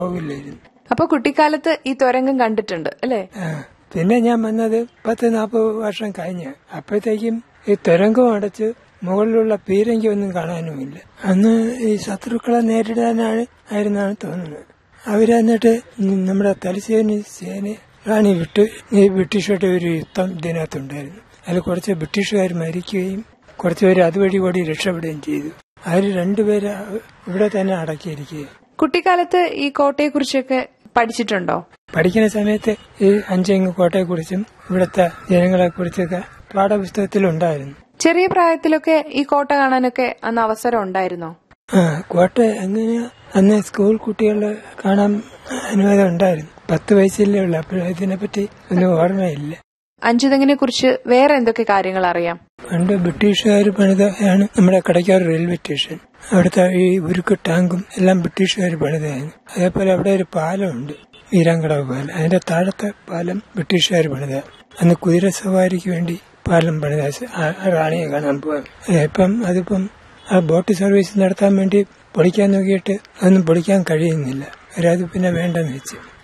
പോകില്ലായിരുന്നു അപ്പൊ കുട്ടിക്കാലത്ത് ഈ തുരങ്കം കണ്ടിട്ടുണ്ട് അല്ലേ ആ, പിന്നെ ഞാൻ വന്നത് പത്ത് നാൽപ്പത് വർഷം കഴിഞ്ഞ് അപ്പോഴത്തേക്കും ഈ തുരങ്കം അടച്ച് മുകളിലുള്ള പീരങ്കി ഒന്നും കാണാനുമില്ല അന്ന് ഈ ശത്രുക്കളെ നേരിടാനാണ് ആയിരുന്നാണ് തോന്നുന്നത് അവര് എന്നിട്ട് നമ്മുടെ തലശ്ശേരി സേന റാണി വിട്ട് ഈ ബ്രിട്ടീഷുമായിട്ട് ഒരു യുദ്ധം ഇതിനകത്തുണ്ടായിരുന്നു അതിൽ കുറച്ച് ബ്രിട്ടീഷുകാർ മരിക്കുകയും കുറച്ചുപേര് അതുവഴി കൂടി രക്ഷപ്പെടുകയും ചെയ്തു അതിൽ രണ്ടുപേര് ഇവിടെ തന്നെ അടക്കിയിരിക്കുക കുട്ടിക്കാലത്ത് ഈ കോട്ടയെക്കുറിച്ചൊക്കെ പഠിച്ചിട്ടുണ്ടോ പഠിക്കുന്ന സമയത്ത് ഈ അഞ്ചെങ്ങ് കോട്ടയെക്കുറിച്ചും ഇവിടുത്തെ ജനങ്ങളെ കുറിച്ചൊക്കെ പാഠപുസ്തകത്തിലുണ്ടായിരുന്നു ചെറിയ പ്രായത്തിലൊക്കെ ഈ കോട്ട കാണാനൊക്കെ അന്ന് അവസരം ഉണ്ടായിരുന്നോ ആ കോട്ട എങ്ങനെയാ അന്ന് സ്കൂൾ കുട്ടികളെ കാണാൻ അനുവാദം ഉണ്ടായിരുന്നു പത്ത് വയസ്സിലേ ഉള്ളു അപ്പോൾ ഇതിനെപ്പറ്റി ഒന്നും ഓർമ്മയില്ല അഞ്ചുതെങ്ങിനെ കുറിച്ച് വേറെ എന്തൊക്കെ കാര്യങ്ങൾ അറിയാം പണ്ട് ബ്രിട്ടീഷുകാർ പണിതാണ് നമ്മുടെ കടയ്ക്കാർ റെയിൽവേ സ്റ്റേഷൻ അവിടുത്തെ ഈ ഉരുക്ക് ടാങ്കും എല്ലാം ബ്രിട്ടീഷുകാർ പണിതായിരുന്നു അതേപോലെ അവിടെ ഒരു പാലമുണ്ട് വീരാങ്കടവ് പാലം അതിന്റെ താഴത്തെ പാലം ബ്രിട്ടീഷുകാർ പണിത അന്ന് കുതിര സവാരിക്ക് വേണ്ടി പാലം പണിത ആ- ആ റാണിയെ കാണാൻ പോകാൻ ഇപ്പം അതിപ്പം ആ ബോട്ട് സർവീസ് നടത്താൻ വേണ്ടി പൊളിക്കാൻ നോക്കിയിട്ട് അതൊന്നും പൊളിക്കാൻ കഴിയുന്നില്ല അവരത് പിന്നെ വേണ്ടെന്ന് വെച്ചു